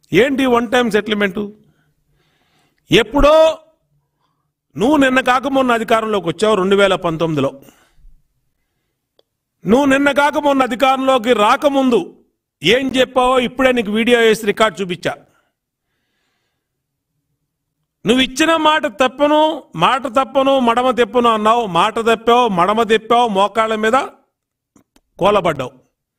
ఏంటి one time settlement ఎప్పుడో నువ్వు నిన్న కాక మొన్న అధికారంలోకి వచ్చావు రెండు వేల పంతొమ్మిదిలో నువ్వు నిన్న కాక మొన్న అధికారంలోకి రాకముందు ఏం చెప్పావో ఇప్పుడే నీకు వీడియో వేసి రికార్డ్ చూపించా నువ్వు ఇచ్చిన మాట తప్పను మాట తప్పను మడమ తెప్పను అన్నావు మాట తప్పావు మడమ తెప్పావు మోకాళ్ళ మీద కూలబడ్డావు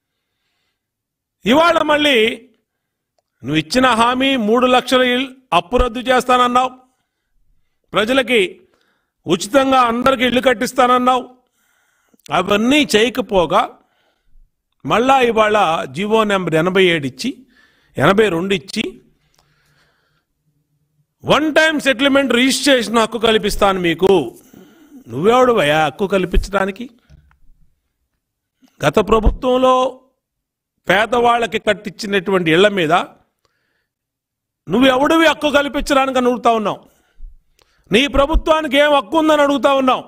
ఇవాళ మళ్ళీ నువ్వు ఇచ్చిన హామీ మూడు లక్షల ఇల్- అప్పు రద్దు చేస్తానన్నావు ప్రజలకి ఉచితంగా అందరికి ఇల్లు కట్టిస్తానన్నావు అవన్నీ చేయకపోగా మళ్ళా ఇవాళ జీవో నెంబర్ ఎనభై ఏడు ఇచ్చి ఎనభై రెండు ఇచ్చి వన్ టైం సెటిల్మెంట్ రిజిస్ట్రేషన్ హక్కు కల్పిస్తాను మీకు నువ్వెవడు భయా హక్కు కల్పించడానికి గత ప్రభుత్వంలో పేదవాళ్ళకి కట్టించినటువంటి ఇళ్ల మీద నువ్వెవడివి హక్కు కల్పించడానికి అని అడుగుతా ఉన్నావు నీ ప్రభుత్వానికి ఏం హక్కు ఉందని అడుగుతా ఉన్నావు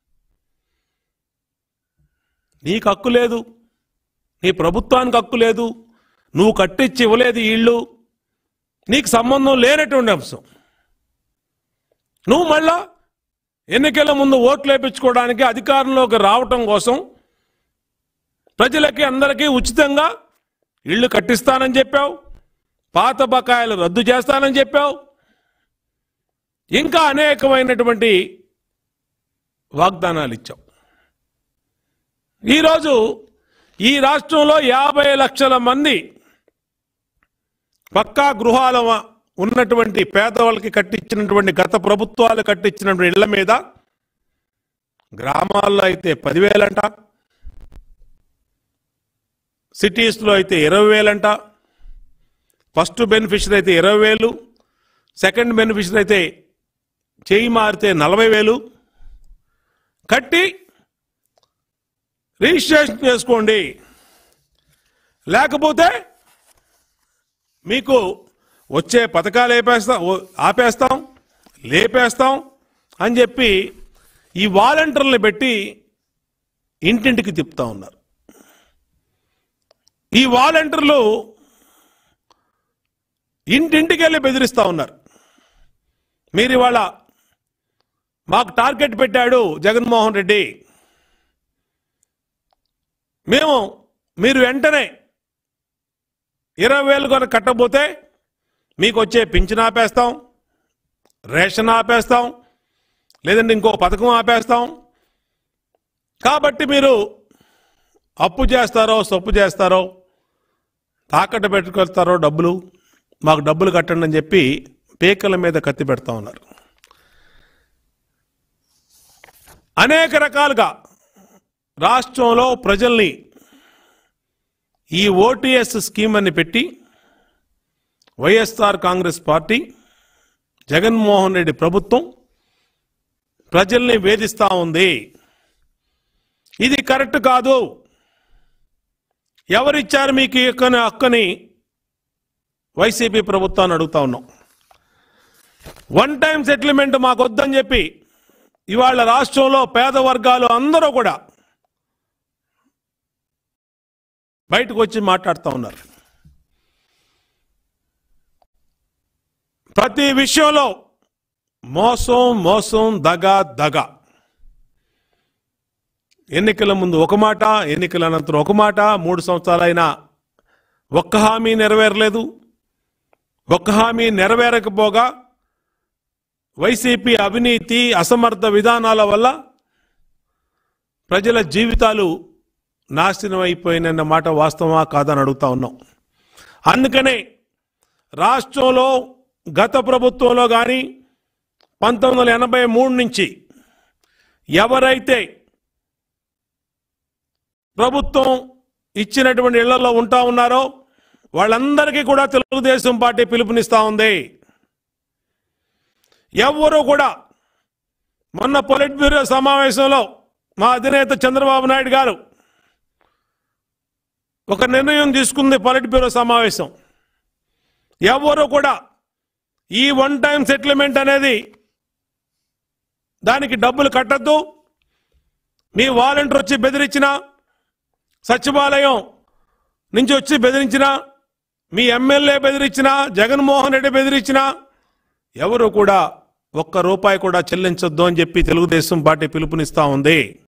నీకు హక్కు లేదు నీ ప్రభుత్వానికి హక్కు లేదు నువ్వు కట్టించి ఇవ్వలేదు ఈ ఇళ్ళు నీకు సంబంధం లేనటువంటి అంశం నువ్వు మళ్ళా ఎన్నికల ముందు ఓట్లు వేయించుకోవడానికి అధికారంలోకి రావటం కోసం ప్రజలకి అందరికీ ఉచితంగా ఇళ్ళు కట్టిస్తానని చెప్పావు పాత బకాయిలు రద్దు చేస్తానని చెప్పావు ఇంకా అనేకమైనటువంటి వాగ్దానాలు ఇచ్చావు ఈరోజు ఈ రాష్ట్రంలో యాభై లక్షల మంది పక్కా గృహాల వ- ఉన్నటువంటి పేదవాళ్ళకి కట్టించినటువంటి గత ప్రభుత్వాలు కట్టించినటువంటి ఇళ్ల మీద గ్రామాల్లో అయితే పదివేలంట సిటీస్లో అయితే ఇరవై వేలంట ఫస్ట్ బెనిఫిషరీ అయితే ఇరవై వేలు సెకండ్ బెనిఫిషరీ అయితే చేయి మారితే నలభై వేలు కట్టి రిజిస్ట్రేషన్ చేసుకోండి లేకపోతే మీకు వచ్చే పథకాలు లేపేస్తాం ఓ- ఆపేస్తాం లేపేస్తాం అని చెప్పి ఈ వాలంటీర్లు పెట్టి ఇంటింటికి తిప్పుతా ఉన్నారు ఈ వాలంటీర్లు ఇంటింటికి వెళ్ళి బెదిరిస్తా ఉన్నారు మీరు ఇవాళ మాకు టార్గెట్ పెట్టాడు జగన్మోహన్ రెడ్డి మేము మీరు వెంటనే ఇరవై వేలు కనుక కట్టబోతే మీకు వచ్చే పింఛన్ ఆపేస్తాం రేషన్ ఆపేస్తాం లేదంటే ఇంకో పథకం ఆపేస్తాం కాబట్టి మీరు అప్పు చేస్తారో సొప్పు చేస్తారో తాకట్టు పెట్టుకొస్తారో డబ్బులు మాకు డబ్బులు కట్టండి అని చెప్పి పేకల మీద కత్తి పెడతా ఉన్నారు అనేక రకాలుగా రాష్ట్రంలో ప్రజల్ని ఈ ఓటీఎస్ స్కీమ్ అని పెట్టి YSR Congress party Jaganmohan Reddy ప్రభుత్వం ప్రజల్ని వేధిస్తా ఉంది ఇది కరెక్ట్ కాదు ఎవరిచ్చారు మీకు ఈ హక్కుని హక్కుని వైసీపీ ప్రభుత్వాన్ని అడుగుతా ఉన్నాం వన్ టైం సెటిల్మెంట్ మాకు వద్దని చెప్పి ఇవాళ రాష్ట్రంలో పేద వర్గాలు అందరూ కూడా బయటకు వచ్చి మాట్లాడుతూ ఉన్నారు ప్రతి విషయంలో మోసం మోసం దగ దగ ఎన్నికల ముందు ఒక మాట ఎన్నికల అనంతరం ఒక మాట మూడు సంవత్సరాలైనా ఒక్క హామీ నెరవేరలేదు ఒక్క హామీ నెరవేరకపోగా వైసీపీ అవినీతి అసమర్థ విధానాల వల్ల ప్రజల జీవితాలు నాశనం అయిపోయినన్న మాట వాస్తవమా కాదని అడుగుతా ఉన్నాం అందుకనే రాష్ట్రంలో గత ప్రభుత్వంలో కానీ పంతొమ్మిది వందల ఎనభై మూడు నుంచి ఎవరైతే ప్రభుత్వం ఇచ్చినటువంటి ఇళ్లలో ఉంటా ఉన్నారో వాళ్ళందరికీ కూడా తెలుగుదేశం పార్టీ పిలుపునిస్తా ఉంది ఎవ్వరూ కూడా మొన్న పొలిట్ బ్యూరో సమావేశంలో మా అధినేత చంద్రబాబు నాయుడు గారు ఒక నిర్ణయం తీసుకుంది పొలిట్ బ్యూరో సమావేశం ఎవ్వరూ కూడా ఈ వన్ టైం సెటిల్మెంట్ అనేది దానికి డబ్బులు కట్టద్దు మీ వాలంటీర్ వచ్చి బెదిరించిన సచివాలయం నుంచి వచ్చి బెదిరించిన మీ ఎమ్మెల్యే బెదిరించినా జగన్మోహన్ రెడ్డి బెదిరించినా ఎవరు కూడా ఒక్క రూపాయి కూడా చెల్లించొద్దు అని చెప్పి తెలుగుదేశం పార్టీ పిలుపునిస్తా ఉంది